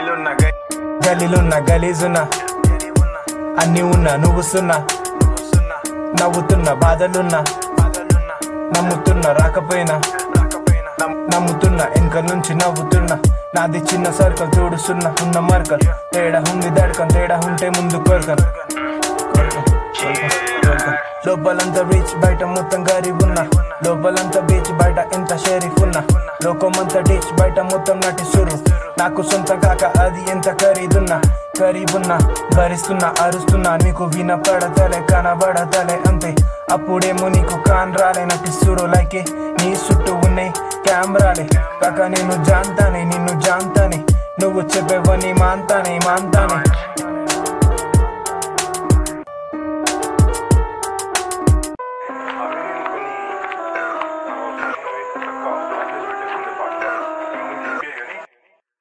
గలీలున్న గలీలున్న గలీజున్న అన్ని ఉన్నా నువ్వు సున్నా నవ్వుతున్న బాధలున్నా నమ్ముతున్నా రాకపోయినా నమ్- నమ్ముతున్నా వెనక నుంచి నవ్వుతున్నా నాది చిన్న సర్కల్ చూడుస్తున్నా ఉన్న మర్కల్ తేడా ఉంది దడకం తేడా ఉంటే ముందు కోరకం లోపలంతా రీచ్ బయట మొత్తం గరీబ్ ఉన్నా లోపలంతా బీచ్ బయట ఎంత షరీఫ్ ఉన్నా లోకమంతా డీచ్ బయట మొత్తం నటి సురు నాకు సొంత కాక అది ఎంత ఖరీదున్నా ఖరీబున్నా భరిస్తున్నా అరుస్తున్నా నీకు వినపడతలే కనబడతలే అంతే అప్పుడేమో నీకు కాన్ రాలే నటిస్తురు లైకే నీ చుట్టూ ఉన్నాయి కెమెరాలే కాక నేను జాంతానే నిన్ను జాంతానే నువ్వు చెప్పేవని మాంతానే మాంతానే